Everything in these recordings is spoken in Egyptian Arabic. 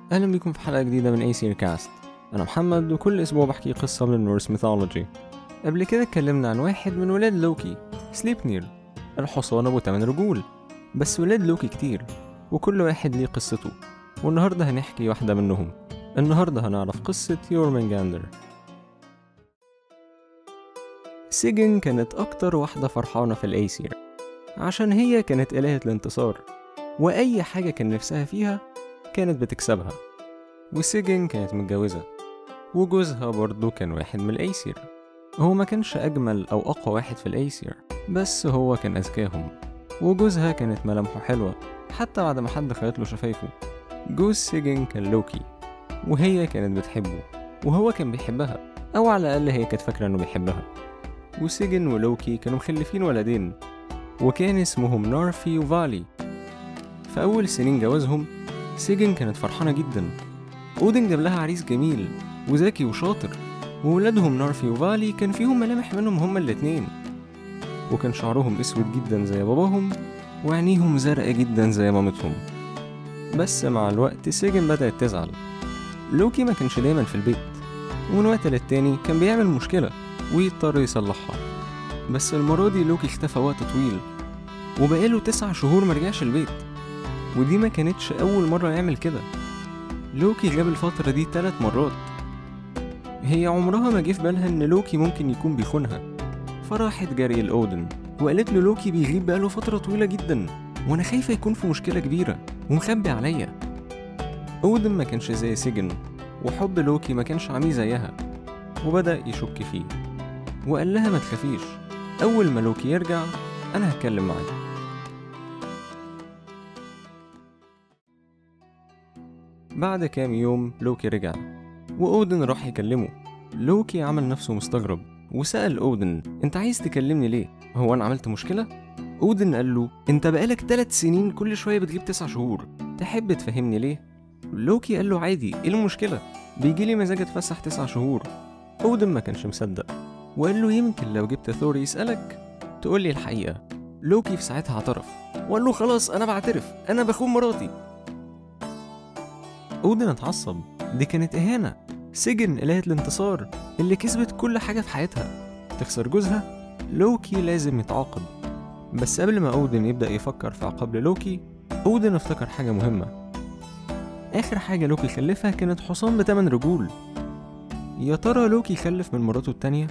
أهلا بيكم في حلقة جديدة من أي كاست أنا محمد وكل أسبوع بحكي قصة من النورس ميثولوجي قبل كده اتكلمنا عن واحد من ولاد لوكي سليبنير الحصان أبو تمن رجول بس ولاد لوكي كتير وكل واحد ليه قصته والنهاردة هنحكي واحدة منهم النهاردة هنعرف قصة يورمنجاندر سيجن كانت أكتر واحدة فرحانة في الأيسير عشان هي كانت إلهة الانتصار وأي حاجة كان نفسها فيها كانت بتكسبها وسيجن كانت متجوزة وجوزها برضه كان واحد من الأيسير هو ما كانش أجمل أو أقوى واحد في الأيسير بس هو كان أذكاهم وجوزها كانت ملامحه حلوة حتى بعد ما حد خيط له شفايفه جوز سيجن كان لوكي وهي كانت بتحبه وهو كان بيحبها أو على الأقل هي كانت فاكرة إنه بيحبها وسيجن ولوكي كانوا مخلفين ولدين وكان اسمهم نارفي وفالي في أول سنين جوازهم سيجن كانت فرحانة جدا أودن جاب لها عريس جميل وذكي وشاطر وولادهم نارفي وفالي كان فيهم ملامح منهم هما الاتنين وكان شعرهم أسود جدا زي باباهم وعينيهم زرقاء جدا زي مامتهم بس مع الوقت سيجن بدأت تزعل لوكي ما كانش دايما في البيت ومن وقت للتاني كان بيعمل مشكلة ويضطر يصلحها بس المرة دي لوكي اختفى وقت طويل وبقاله تسع شهور مرجعش البيت ودي ما كانتش أول مرة يعمل كده لوكي غاب الفترة دي تلات مرات هي عمرها ما جه في بالها إن لوكي ممكن يكون بيخونها فراحت جري لأودن وقالت له لوكي بيغيب بقاله فترة طويلة جدا وأنا خايفة يكون في مشكلة كبيرة ومخبي عليا أودن ما كانش زي سجن وحب لوكي ما كانش عميه زيها وبدأ يشك فيه وقال لها ما تخافيش أول ما لوكي يرجع أنا هتكلم معاه بعد كام يوم لوكي رجع وأودن راح يكلمه لوكي عمل نفسه مستغرب وسأل أودن أنت عايز تكلمني ليه؟ هو أنا عملت مشكلة؟ أودن قال له أنت بقالك تلات سنين كل شوية بتجيب تسع شهور تحب تفهمني ليه؟ لوكي قال له عادي إيه المشكلة؟ بيجيلي مزاج أتفسح تسع شهور أودن ما كانش مصدق وقال له يمكن لو جبت ثور يسألك تقولي الحقيقة لوكي في ساعتها اعترف وقال له خلاص أنا بعترف أنا بخون مراتي أودن اتعصب دي كانت إهانة سجن إلهة الانتصار اللي كسبت كل حاجة في حياتها تخسر جوزها لوكي لازم يتعاقب بس قبل ما أودن يبدأ يفكر في عقاب لوكي أودن افتكر حاجة مهمة آخر حاجة لوكي خلفها كانت حصان بتمن رجول يا ترى لوكي خلف من مراته التانية؟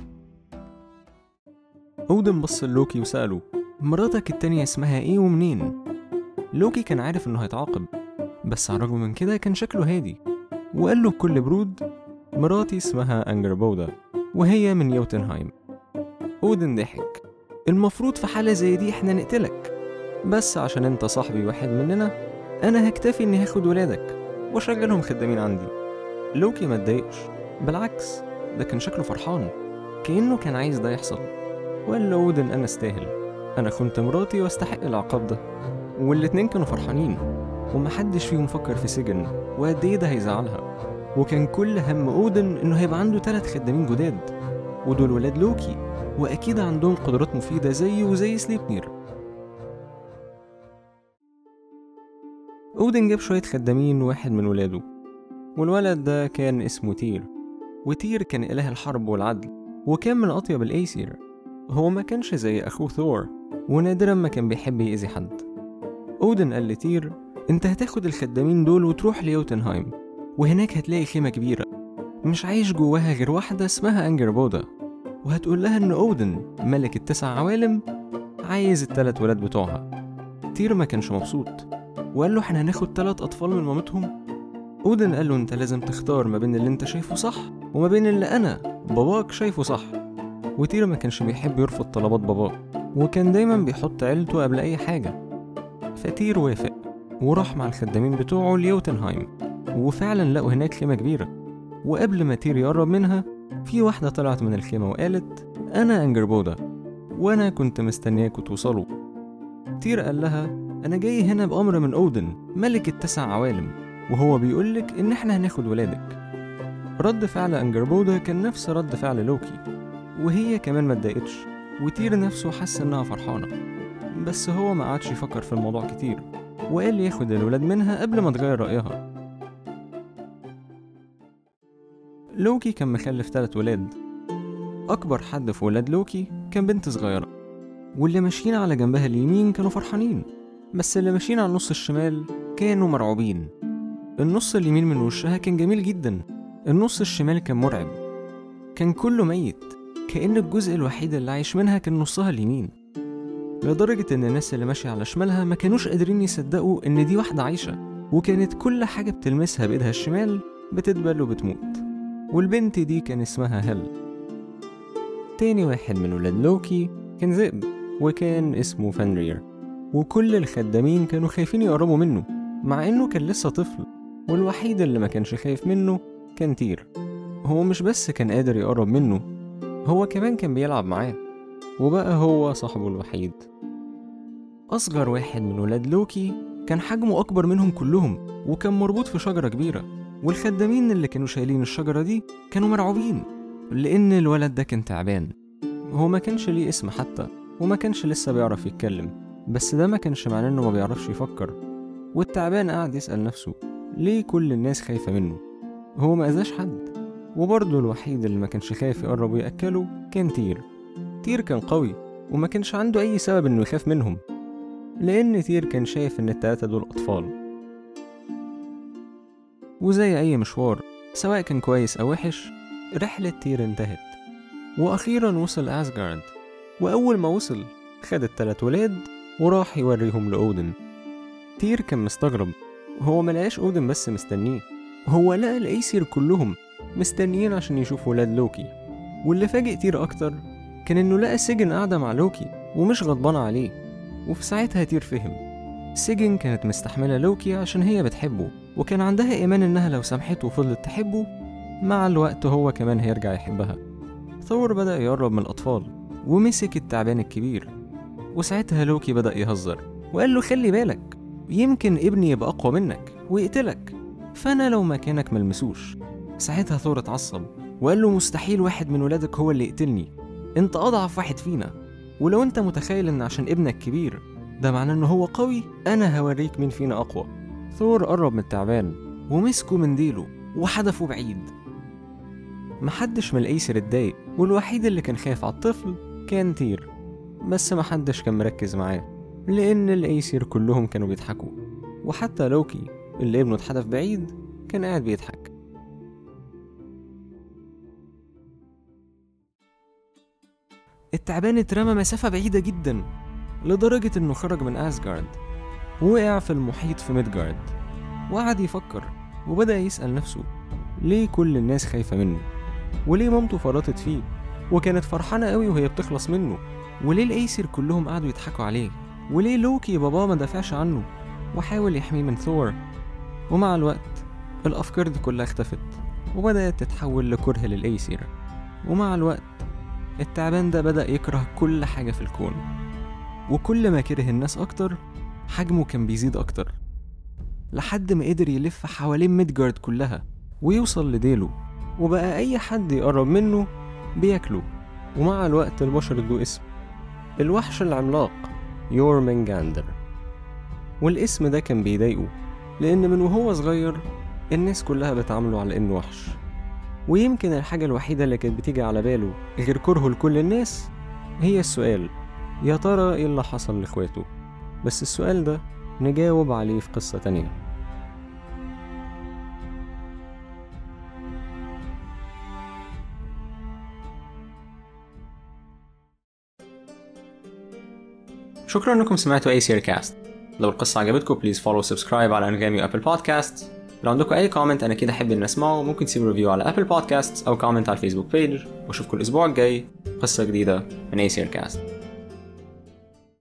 أودن بص لوكي وسأله مراتك التانية اسمها ايه ومنين؟ لوكي كان عارف انه هيتعاقب بس على الرغم من كده كان شكله هادي وقال له بكل برود مراتي اسمها أنجربودا وهي من يوتنهايم أودن ضحك المفروض في حالة زي دي احنا نقتلك بس عشان انت صاحبي واحد مننا انا هكتفي اني هاخد ولادك واشغلهم خدامين عندي لوكي ما اتضايقش بالعكس ده كان شكله فرحان كأنه كان عايز ده يحصل وقال له أودن أنا استاهل أنا خنت مراتي واستحق العقاب ده والاتنين كانوا فرحانين ومحدش فيهم فكر في سجن وقد ايه ده هيزعلها وكان كل هم أودن إنه هيبقى عنده تلات خدامين جداد ودول ولاد لوكي وأكيد عندهم قدرات مفيدة زيه وزي سليبنير أودن جاب شوية خدامين واحد من ولاده والولد ده كان اسمه تير وتير كان إله الحرب والعدل وكان من أطيب الأيسير هو ما كانش زي أخوه ثور ونادرا ما كان بيحب يأذي حد أودن قال لتير أنت هتاخد الخدامين دول وتروح ليوتنهايم وهناك هتلاقي خيمة كبيرة مش عايش جواها غير واحدة اسمها أنجر بودا وهتقول لها إن أودن ملك التسع عوالم عايز التلات ولاد بتوعها تير ما كانش مبسوط وقال له احنا هناخد تلات أطفال من مامتهم أودن قال له أنت لازم تختار ما بين اللي أنت شايفه صح وما بين اللي أنا باباك شايفه صح وتير ما كانش بيحب يرفض طلبات باباه وكان دايما بيحط عيلته قبل أي حاجة فتير وافق وراح مع الخدامين بتوعه ليوتنهايم وفعلا لقوا هناك خيمة كبيرة وقبل ما تير يقرب منها في واحدة طلعت من الخيمة وقالت أنا أنجربودا وأنا كنت مستنياكوا توصلوا تير قال لها أنا جاي هنا بأمر من أودن ملك التسع عوالم وهو بيقولك إن إحنا هناخد ولادك رد فعل أنجربودا كان نفس رد فعل لوكي وهي كمان ما اتضايقتش وتير نفسه حس إنها فرحانة بس هو ما قعدش يفكر في الموضوع كتير وقال ياخد الولاد منها قبل ما تغير رأيها لوكي كان مخلف تلات ولاد أكبر حد في ولاد لوكي كان بنت صغيرة واللي ماشيين على جنبها اليمين كانوا فرحانين بس اللي ماشيين على النص الشمال كانوا مرعوبين النص اليمين من وشها كان جميل جدا النص الشمال كان مرعب كان كله ميت كأن الجزء الوحيد اللي عايش منها كان نصها اليمين لدرجة إن الناس اللي ماشية على شمالها ما كانوش قادرين يصدقوا إن دي واحدة عايشة وكانت كل حاجة بتلمسها بإيدها الشمال بتدبل وبتموت والبنت دي كان اسمها هل تاني واحد من ولاد لوكي كان ذئب وكان اسمه فانرير وكل الخدامين كانوا خايفين يقربوا منه مع إنه كان لسه طفل والوحيد اللي ما كانش خايف منه كان تير هو مش بس كان قادر يقرب منه هو كمان كان بيلعب معاه وبقى هو صاحبه الوحيد أصغر واحد من ولاد لوكي كان حجمه أكبر منهم كلهم وكان مربوط في شجرة كبيرة والخدامين اللي كانوا شايلين الشجرة دي كانوا مرعوبين لأن الولد ده كان تعبان هو ما كانش ليه اسم حتى وما كانش لسه بيعرف يتكلم بس ده ما كانش معناه إنه ما بيعرفش يفكر والتعبان قعد يسأل نفسه ليه كل الناس خايفة منه هو ما أذاش حد وبرضه الوحيد اللي ما كانش خايف يقرب ويأكله كان تير تير كان قوي وما كانش عنده أي سبب إنه يخاف منهم لأن تير كان شايف إن التلاتة دول أطفال وزي أي مشوار سواء كان كويس أو وحش رحلة تير انتهت وأخيرا وصل أسجارد وأول ما وصل خد التلات ولاد وراح يوريهم لأودن تير كان مستغرب هو ملقاش أودن بس مستنيه هو لقى الأيسير كلهم مستنيين عشان يشوفوا ولاد لوكي واللي فاجئ تير أكتر كان إنه لقى سجن قاعدة مع لوكي ومش غضبانة عليه وفي ساعتها تير فهم سيجن كانت مستحملة لوكي عشان هي بتحبه وكان عندها إيمان إنها لو سامحته وفضلت تحبه مع الوقت هو كمان هيرجع يحبها ثور بدأ يقرب من الأطفال ومسك التعبان الكبير وساعتها لوكي بدأ يهزر وقال له خلي بالك يمكن ابني يبقى أقوى منك ويقتلك فأنا لو مكانك ملمسوش ساعتها ثور اتعصب وقال له مستحيل واحد من ولادك هو اللي يقتلني انت أضعف واحد فينا ولو انت متخيل ان عشان ابنك كبير ده معناه ان هو قوي انا هوريك مين فينا اقوى ثور قرب من التعبان ومسكه من ديله وحدفه بعيد محدش من الايسر اتضايق والوحيد اللي كان خايف على الطفل كان تير بس محدش كان مركز معاه لان الايسر كلهم كانوا بيضحكوا وحتى لوكي اللي ابنه اتحدف بعيد كان قاعد بيضحك التعبان اترمى مسافة بعيدة جدا لدرجة انه خرج من اسجارد ووقع في المحيط في ميدجارد وقعد يفكر وبدأ يسأل نفسه ليه كل الناس خايفة منه وليه مامته فرطت فيه وكانت فرحانة قوي وهي بتخلص منه وليه الايسر كلهم قعدوا يضحكوا عليه وليه لوكي باباه ما دافعش عنه وحاول يحميه من ثور ومع الوقت الأفكار دي كلها اختفت وبدأت تتحول لكره للأيسر ومع الوقت التعبان ده بدأ يكره كل حاجة في الكون وكل ما كره الناس أكتر حجمه كان بيزيد أكتر لحد ما قدر يلف حوالين ميدجارد كلها ويوصل لديله وبقى أي حد يقرب منه بياكله ومع الوقت البشر ادوا اسم الوحش العملاق يورمنجاندر والاسم ده كان بيضايقه لأن من وهو صغير الناس كلها بتعامله على إنه وحش ويمكن الحاجة الوحيدة اللي كانت بتيجي على باله غير كرهه لكل الناس هي السؤال يا ترى ايه اللي حصل لاخواته بس السؤال ده نجاوب عليه في قصة تانية شكرا انكم سمعتوا اي سير كاست لو القصة عجبتكم بليز فولو سبسكرايب على انغامي وابل بودكاست لو عندكم اي كومنت انا كده احب اني اسمعه ممكن تسيبوا ريفيو على ابل بودكاست او كومنت على الفيسبوك بيج واشوفكم الاسبوع الجاي قصة جديدة من اي سير كاست